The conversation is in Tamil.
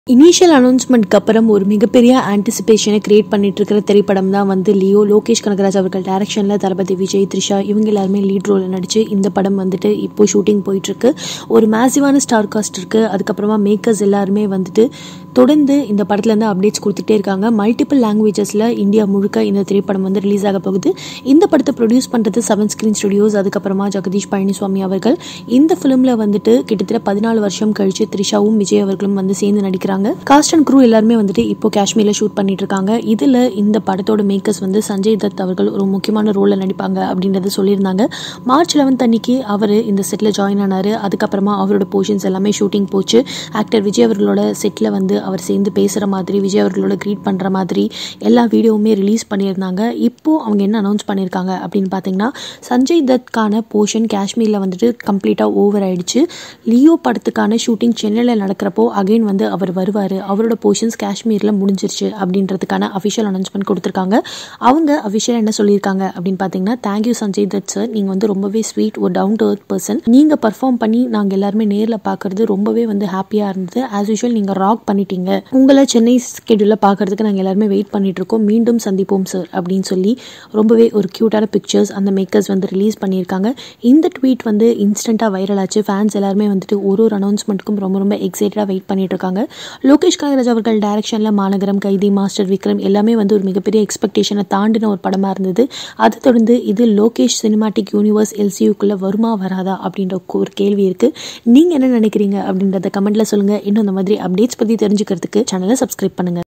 இனிஷியல் அனௌன்ஸ்மெண்ட்க்கு அப்புறம் ஒரு மிகப்பெரிய ஆன்டிசிபேஷனை கிரியேட் பண்ணிட்டு இருக்கிற திரைப்படம் தான் வந்து லியோ லோகேஷ் கனகராஜ் அவர்கள் டைரக்ஷனில் தளபதி விஜய் த்ரிஷா இவங்க எல்லாருமே லீட் ரோலில் நடிச்சு இந்த படம் வந்துட்டு இப்போ ஷூட்டிங் போயிட்டு இருக்கு ஒரு மேசிவான ஸ்டார் காஸ்ட் இருக்கு அதுக்கப்புறமா மேக்கர்ஸ் எல்லாருமே வந்துட்டு தொடர்ந்து இந்த படத்துலேருந்து அப்டேட்ஸ் கொடுத்துட்டே இருக்காங்க மல்டிபிள் லாங்குவேஜஸில் இந்தியா முழுக்க இந்த திரைப்படம் வந்து ரிலீஸ் ஆக போகுது இந்த படத்தை ப்ரொடியூஸ் பண்ணுறது செவன் ஸ்க்ரீன் ஸ்டுடியோஸ் அதுக்கப்புறமா ஜெகதீஷ் பழனிசாமி அவர்கள் இந்த ஃபிலிமில் வந்துட்டு கிட்டத்தட்ட பதினாலு வருஷம் கழிச்சு த்ரிஷாவும் விஜய் அவர்களும் வந்து சேர்ந்து நடிக்கிறாங்க காஸ்ட் அண்ட் க்ரூ எல்லாருமே வந்துட்டு இப்போ காஷ்மீரில் ஷூட் பண்ணிட்டு இருக்காங்க இதில் இந்த படத்தோட மேக்கர்ஸ் வந்து சஞ்சய் தத் அவர்கள் ஒரு முக்கியமான ரோலில் நடிப்பாங்க அப்படின்றத சொல்லியிருந்தாங்க மார்ச் லெவன்த் அன்னைக்கு அவர் இந்த செட்டில் ஜாயின் ஆனார் அதுக்கப்புறமா அவரோட போர்ஷன்ஸ் எல்லாமே ஷூட்டிங் போச்சு ஆக்டர் விஜய் அவர்களோட செட்டில் வந்து அவர் சேர்ந்து பேசுகிற மாதிரி விஜய் அவர்களோட க்ரீட் பண்ணுற மாதிரி எல்லா வீடியோவுமே ரிலீஸ் பண்ணியிருந்தாங்க இப்போ அவங்க என்ன அனௌன்ஸ் பண்ணியிருக்காங்க அப்படின்னு பார்த்தீங்கன்னா சஞ்சய் தத்கான போர்ஷன் காஷ்மீரில் வந்துட்டு கம்ப்ளீட்டாக ஓவர் ஆயிடுச்சு லியோ படத்துக்கான ஷூட்டிங் சென்னையில் நடக்கிறப்போ அகைன் வந்து அவர் வருவார் அவரோட போர்ஷன்ஸ் காஷ்மீரில் முடிஞ்சிருச்சு அப்படின்றதுக்கான அஃபிஷியல் அனௌன்ஸ்மெண்ட் கொடுத்துருக்காங்க அவங்க அஃபிஷியல் என்ன சொல்லியிருக்காங்க அப்படின்னு பார்த்தீங்கன்னா தேங்க்யூ சஞ்சய் தத் சார் நீங்கள் வந்து ரொம்பவே ஸ்வீட் ஒரு டவுன் டு அர்த் பர்சன் நீங்கள் பர்ஃபார்ம் பண்ணி நாங்கள் எல்லாருமே நேரில் பார்க்கறது ரொம்பவே வந்து ஹாப்பியாக இருந்தது ஆஸ் யூஷுவல் நீங்கள் ராக் பண்ணிட்டீங்க உங்களை சென்னை ஸ்கெடியூலில் பார்க்கறதுக்கு நாங்கள் எல்லாருமே வெயிட் பண்ணிட்டு இருக்கோம் மீண்டும் சந்திப்போம் சார் அப்படின்னு சொல்லி ரொம்பவே ஒரு க்யூட்டான பிக்சர்ஸ் அந்த மேக்கர்ஸ் வந்து ரிலீஸ் பண்ணியிருக்காங்க இந்த ட்வீட் வந்து இன்ஸ்டண்ட்டாக வைரல் ஆச்சு ஃபேன்ஸ் எல்லாருமே வந்துட்டு ஒரு ஒரு அனௌன்ஸ்மெண்ட்டுக்கும் ரொம்ப ரொம்ப எக்ஸைட்டடாக வெயிட் பண்ணிட்டு இருக்காங்க லோகேஷ் கனகராஜ் அவர்கள் டைரக்ஷனில் மாநகரம் கைதி மாஸ்டர் விக்ரம் எல்லாமே வந்து ஒரு மிகப்பெரிய எக்ஸ்பெக்டேஷனை தாண்டின ஒரு படமாக இருந்தது அதை தொடர்ந்து இது லோகேஷ் சினிமாட்டிக் யூனிவர்ஸ் எல்சியூக்குள்ளே வருமா வராதா அப்படின்ற ஒரு கேள்வி இருக்குது நீங்கள் என்ன நினைக்கிறீங்க அப்படின்றத கமெண்ட்டில் சொல்லுங்கள் இன்னும் இந்த மாதிரி அப்டேட்ஸ் பற்றி தெரிஞ்சுக்கிறதுக்கு சேனலை சப்ஸ்கிரைப் பண்ணுங்கள்